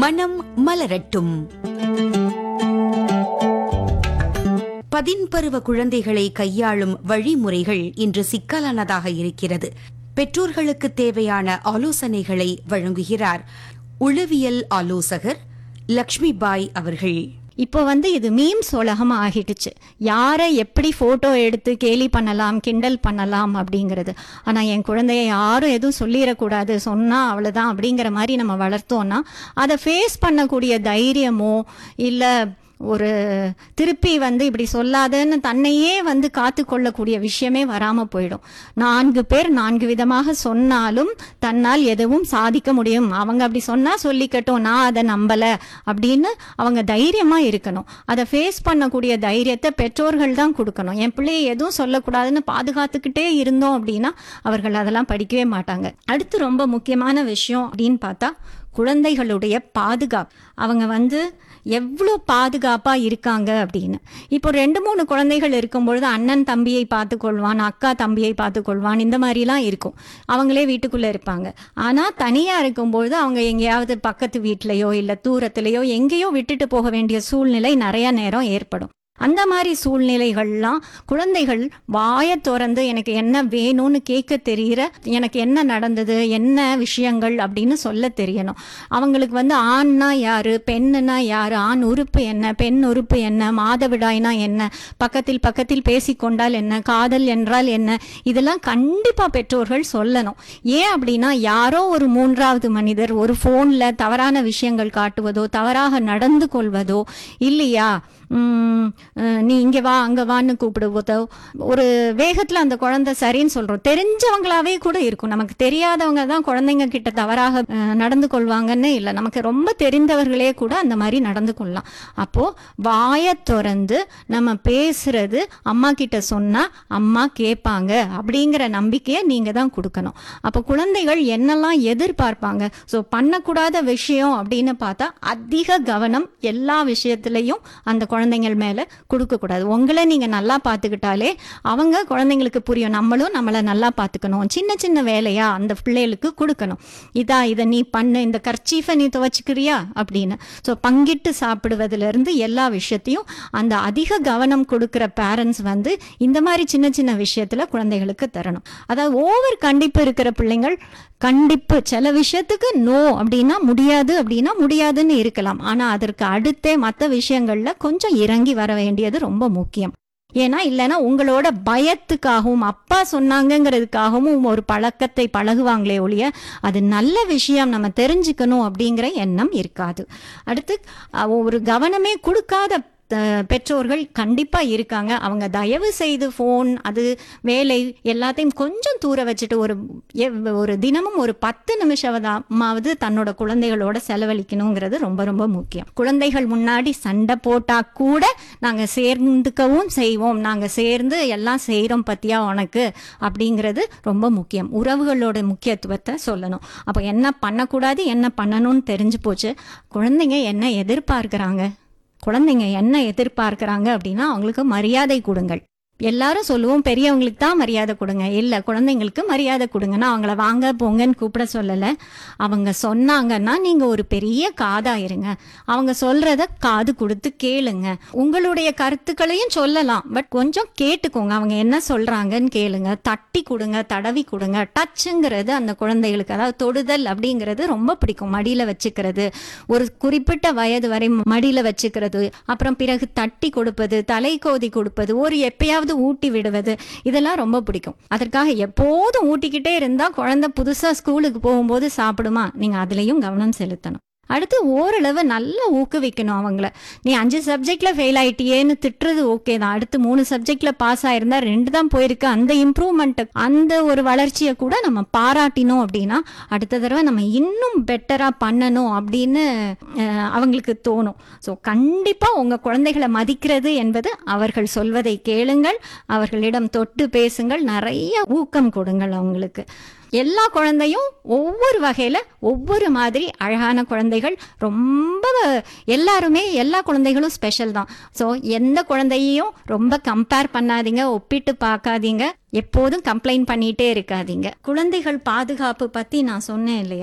மனம் மலரட்டும் பதின்பருவ குழந்தைகளை கையாளும் வழிமுறைகள் இன்று சிக்கலானதாக இருக்கிறது பெற்றோர்களுக்கு தேவையான ஆலோசனைகளை வழங்குகிறார் உளவியல் ஆலோசகர் லக்ஷ்மி பாய் அவர்கள் இப்போ வந்து இது மீம்ஸ் உலகம் ஆகிடுச்சு யாரை எப்படி ஃபோட்டோ எடுத்து கேலி பண்ணலாம் கிண்டல் பண்ணலாம் அப்படிங்கிறது ஆனால் என் குழந்தைய யாரும் எதுவும் சொல்லிடக்கூடாது சொன்னால் அவ்வளோதான் அப்படிங்கிற மாதிரி நம்ம வளர்த்தோன்னா அதை ஃபேஸ் பண்ணக்கூடிய தைரியமோ இல்லை ஒரு திருப்பி வந்து இப்படி சொல்லாதன்னு தன்னையே வந்து காத்து கொள்ளக்கூடிய விஷயமே வராமல் போயிடும் நான்கு பேர் நான்கு விதமாக சொன்னாலும் தன்னால் எதுவும் சாதிக்க முடியும் அவங்க அப்படி சொன்னால் சொல்லிக்கட்டும் நான் அதை நம்பலை அப்படின்னு அவங்க தைரியமாக இருக்கணும் அதை ஃபேஸ் பண்ணக்கூடிய தைரியத்தை பெற்றோர்கள் தான் கொடுக்கணும் என் பிள்ளையை எதுவும் சொல்லக்கூடாதுன்னு பாதுகாத்துக்கிட்டே இருந்தோம் அப்படின்னா அவர்கள் அதெல்லாம் படிக்கவே மாட்டாங்க அடுத்து ரொம்ப முக்கியமான விஷயம் அப்படின்னு பார்த்தா குழந்தைகளுடைய பாதுகாப்பு அவங்க வந்து எவ்வளோ பாதுகாப்பாக இருக்காங்க அப்படின்னு இப்போ ரெண்டு மூணு குழந்தைகள் இருக்கும்பொழுது அண்ணன் தம்பியை பார்த்து கொள்வான் அக்கா தம்பியை பார்த்து கொள்வான் இந்த மாதிரிலாம் இருக்கும் அவங்களே வீட்டுக்குள்ளே இருப்பாங்க ஆனால் தனியாக இருக்கும்பொழுது அவங்க எங்கேயாவது பக்கத்து வீட்லேயோ இல்லை தூரத்துலேயோ எங்கேயோ விட்டுட்டு போக வேண்டிய சூழ்நிலை நிறைய நேரம் ஏற்படும் அந்த மாதிரி சூழ்நிலைகள்லாம் குழந்தைகள் வாயை திறந்து எனக்கு என்ன வேணும்னு கேட்க தெரிகிற எனக்கு என்ன நடந்தது என்ன விஷயங்கள் அப்படின்னு சொல்ல தெரியணும் அவங்களுக்கு வந்து ஆண்னா யாரு பெண்ணுனா யாரு ஆண் உறுப்பு என்ன பெண் உறுப்பு என்ன மாதவிடாய்னா என்ன பக்கத்தில் பக்கத்தில் பேசிக்கொண்டால் என்ன காதல் என்றால் என்ன இதெல்லாம் கண்டிப்பாக பெற்றோர்கள் சொல்லணும் ஏன் அப்படின்னா யாரோ ஒரு மூன்றாவது மனிதர் ஒரு ஃபோனில் தவறான விஷயங்கள் காட்டுவதோ தவறாக நடந்து கொள்வதோ இல்லையா உம், அஹ், நீ இங்கே வா அங்கே வான்னு கூப்பிடுவதோ ஒரு வேகத்தில் அந்த குழந்தை சரின்னு சொல்கிறோம் தெரிஞ்சவங்களாவே கூட இருக்கும் நமக்கு தெரியாதவங்க தான் குழந்தைங்க கிட்ட தவறாக அஹ், நடந்து கொள்வாங்கன்னு இல்லை நமக்கு ரொம்ப தெரிந்தவர்களே கூட அந்த மாதிரி நடந்து கொள்ளலாம் அப்போது வாயை திறந்து நம்ம பேசுறது அம்மா கிட்ட சொன்னால் அம்மா கேட்பாங்க அப்படிங்கிற நம்பிக்கையை நீங்கள் தான் கொடுக்கணும் அப்போ குழந்தைகள் என்னெல்லாம் எதிர்பார்ப்பாங்க ஸோ பண்ணக்கூடாத விஷயம் அப்படின்னு பார்த்தா அதிக கவனம் எல்லா விஷயத்துலையும் அந்த குழந்தைங்கள் மேலே கொடுக்கக்கூடாது உங்களை நீங்கள் நல்லா பார்த்துக்கிட்டாலே அவங்க குழந்தைங்களுக்கு புரியும் நம்மளும் நம்மளை நல்லா பார்த்துக்கணும் சின்ன சின்ன வேலையா அந்த பிள்ளைகளுக்கு கொடுக்கணும் இதா இதை நீ பண்ணு இந்த கர்ச்சீஃபை நீ துவைச்சிக்கிறியா அப்படின்னு ஸோ பங்கிட்டு சாப்பிடுவதிலிருந்து எல்லா விஷயத்தையும் அந்த அதிக கவனம் கொடுக்குற பேரண்ட்ஸ் வந்து இந்த மாதிரி சின்ன சின்ன விஷயத்தில் குழந்தைகளுக்கு தரணும் அதாவது ஓவர் கண்டிப்பு இருக்கிற பிள்ளைங்கள் கண்டிப்பு சில விஷயத்துக்கு நோ அப்படின்னா முடியாது அப்படின்னா முடியாதுன்னு இருக்கலாம் ஆனால் அதற்கு அடுத்தே மற்ற விஷயங்களில் கொஞ்சம் இறங்கி வர வேண்டியது ரொம்ப முக்கியம் ஏன்னா இல்லைன்னா உங்களோட பயத்துக்காகவும் அப்பா சொன்னாங்கங்கிறதுக்காகவும் ஒரு பழக்கத்தை பழகுவாங்களே ஒழிய அது நல்ல விஷயம் நம்ம தெரிஞ்சுக்கணும் அப்படிங்கிற எண்ணம் இருக்காது அடுத்து அஹ், ஒரு கவனமே கொடுக்காத அஹ், பெற்றோர்கள் கண்டிப்பாக இருக்காங்க அவங்க தயவு செய்து ஃபோன் அது வேலை எல்லாத்தையும் கொஞ்சம் தூர வச்சுட்டு ஒரு எவ்- ஒரு தினமும் ஒரு பத்து நிமிஷமாவது தன்னோட குழந்தைகளோட செலவழிக்கணுங்கிறது ரொம்ப ரொம்ப முக்கியம் குழந்தைகள் முன்னாடி சண்டை போட்டா கூட நாங்கள் சேர்ந்துக்கவும் செய்வோம் நாங்கள் சேர்ந்து எல்லாம் செய்கிறோம் பத்தியா உனக்கு அப்படிங்கிறது ரொம்ப முக்கியம் உறவுகளோட முக்கியத்துவத்தை சொல்லணும் அப்போ என்ன பண்ணக்கூடாது என்ன பண்ணணும்னு தெரிஞ்சு போச்சு குழந்தைங்க என்ன எதிர்பார்க்குறாங்க குழந்தைங்க என்ன எதிர்பார்க்கறாங்க அப்படின்னா அவங்களுக்கு மரியாதை கொடுங்கள் எல்லாரும் சொல்லுவோம் பெரியவங்களுக்கு தான் மரியாதை கொடுங்க இல்லை குழந்தைங்களுக்கு மரியாதை கொடுங்கன்னா அவங்கள வாங்க போங்கன்னு கூப்பிட சொல்லலை அவங்க சொன்னாங்கன்னா நீங்கள் ஒரு பெரிய காதா இருங்க அவங்க சொல்கிறத காது கொடுத்து கேளுங்க உங்களுடைய கருத்துக்களையும் சொல்லலாம் பட் கொஞ்சம் கேட்டுக்கோங்க அவங்க என்ன சொல்கிறாங்கன்னு கேளுங்க தட்டி கொடுங்க தடவி கொடுங்க டச்சுங்கிறது அந்த குழந்தைகளுக்கு அதாவது தொடுதல் அப்படிங்கிறது ரொம்ப பிடிக்கும் மடியில் வச்சுக்கிறது ஒரு குறிப்பிட்ட வயது வரை மடியில் வச்சுக்கிறது அப்புறம் பிறகு தட்டி கொடுப்பது தலை கோதி கொடுப்பது ஒரு எப்பயாவது ஊட்டி விடுவது இதெல்லாம் ரொம்ப பிடிக்கும் அதற்காக எப்போதும் ஊட்டிக்கிட்டே இருந்தால் குழந்தை புதுசாக ஸ்கூலுக்கு போகும்போது சாப்பிடுமா நீங்கள் அதுலேயும் கவனம் செலுத்தணும் அடுத்து ஓரளவு நல்லா ஊக்குவிக்கணும் அவங்கள நீ அஞ்சு சப்ஜெக்ட்ல ஃபெயில் ஆயிட்டியேன்னு திட்டுறது ஓகே தான் அடுத்து மூணு சப்ஜெக்ட்ல பாஸ் ஆயிருந்தா ரெண்டு தான் போயிருக்கு அந்த இம்ப்ரூவ்மெண்ட் அந்த ஒரு வளர்ச்சியை கூட நம்ம பாராட்டினோம் அப்படின்னா அடுத்த தடவை நம்ம இன்னும் பெட்டரா பண்ணணும் அப்படின்னு அஹ், அவங்களுக்கு தோணும் ஸோ கண்டிப்பா உங்க குழந்தைகளை மதிக்கிறது என்பது அவர்கள் சொல்வதை கேளுங்கள் அவர்களிடம் தொட்டு பேசுங்கள் நிறைய ஊக்கம் கொடுங்கள் அவங்களுக்கு எல்லா குழந்தையும் ஒவ்வொரு வகையில் ஒவ்வொரு மாதிரி அழகான குழந்தைகள் ரொம்ப எல்லாருமே எல்லா குழந்தைகளும் ஸ்பெஷல் தான் ஸோ எந்த குழந்தையையும் ரொம்ப கம்பேர் பண்ணாதீங்க ஒப்பிட்டு பார்க்காதீங்க எப்போதும் கம்ப்ளைண்ட் பண்ணிகிட்டே இருக்காதீங்க குழந்தைகள் பாதுகாப்பு பற்றி நான் சொன்னேன் இல்லையா